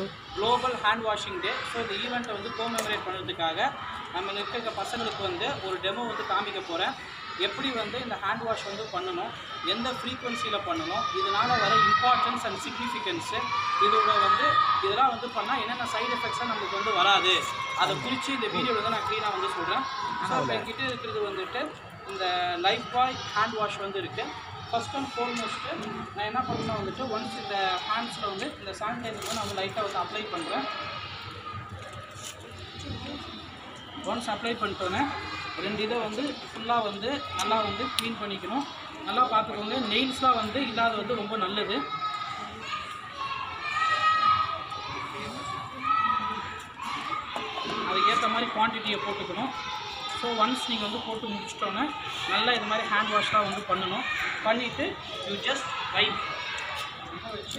global hand washing day so இந்த ஈவெண்ட்டை வந்து கோமெமரேட் பண்ணுறதுக்காக நம்ம இங்க இருக்க பசங்களுக்கு வந்து ஒரு டெமோ வந்து காமிக்க போகிறேன் எப்படி வந்து இந்த ஹேண்ட் வாஷ் வந்து பண்ணணும் எந்த ஃப்ரீக்வன்சியில் பண்ணணும் இதனால் வர இம்பார்ட்டன்ஸ் அண்ட் சிக்னிஃபிகன்ஸு இதோட வந்து இதெல்லாம் வந்து பண்ணால் என்னென்ன சைடு எஃபெக்ட்ஸாக நமக்கு வந்து வராது அதை குறித்து இந்த வீடியோவில் வந்து நான் க்ளீனாக வந்து சொல்கிறேன் ஸோ இப்போ என்கிட்ட இருக்கிறது வந்துட்டு இந்த லைஃப் பாய் ஹேண்ட் வாஷ் வந்து இருக்குது ஃபர்ஸ்ட் அண்ட் ஃபோர்மோஸ்ட்டு நான் என்ன பண்ணணும் வந்துட்டு ஒன்ஸ் இந்த ஹேண்ட்ஸில் வந்து இந்த சானிடைசர் வந்து நான் லைட்டாக வந்து அப்ளை பண்ணுறேன் ஒன்ஸ் அப்ளை பண்ணிட்டோன்னே ரெண்டு இதை வந்து ஃபுல்லாக வந்து நல்லா வந்து க்ளீன் பண்ணிக்கணும் நல்லா பார்த்துக்கோங்க நெயில்ஸ்லாம் வந்து இல்லாத வந்து ரொம்ப நல்லது அதுக்கேற்ற மாதிரி குவான்டிட்டியை போட்டுக்கணும் ஸோ ஒன்ஸ் நீங்கள் வந்து போட்டு முடிச்சிட்டோன்னே நல்லா இது மாதிரி ஹேண்ட் வாஷ்லாம் வந்து பண்ணணும் பண்ணிவிட்டு யூ ஜஸ்ட் வைப் வச்சு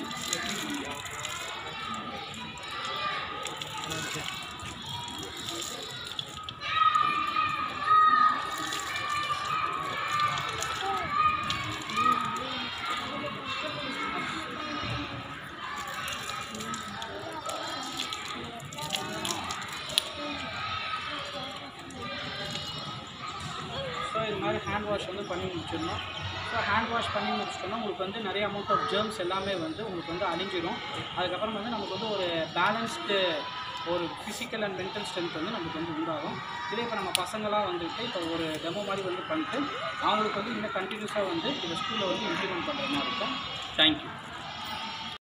ஸோ இது மாதிரி ஹேண்ட் வாஷ் வந்து பண்ணி முடிச்சிடணும் ஸோ ஹேண்ட் வாஷ் பண்ணி முடிச்சிட்டோம்னா உங்களுக்கு வந்து நிறைய அமௌண்ட் ஆஃப் ஜெர்ம்ஸ் எல்லாமே வந்து உங்களுக்கு வந்து அழிஞ்சிடும் அதுக்கப்புறம் வந்து நமக்கு வந்து ஒரு பேலன்ஸ்டு ஒரு ஃபிசிக்கல் அண்ட் மென்டல் ஸ்ட்ரென்த் வந்து நமக்கு வந்து உண்டாகும் இதே இப்போ நம்ம பசங்களாம் வந்துட்டு இப்போ ஒரு டெமோ மாதிரி வந்து பண்ணிட்டு அவங்களுக்கு வந்து இன்னும் கண்டினியூஸாக வந்து இந்த ஸ்கூலில் வந்து இம்ப்ளிமெண்ட் பண்ணுற மாதிரி இருக்கும் தேங்க்யூ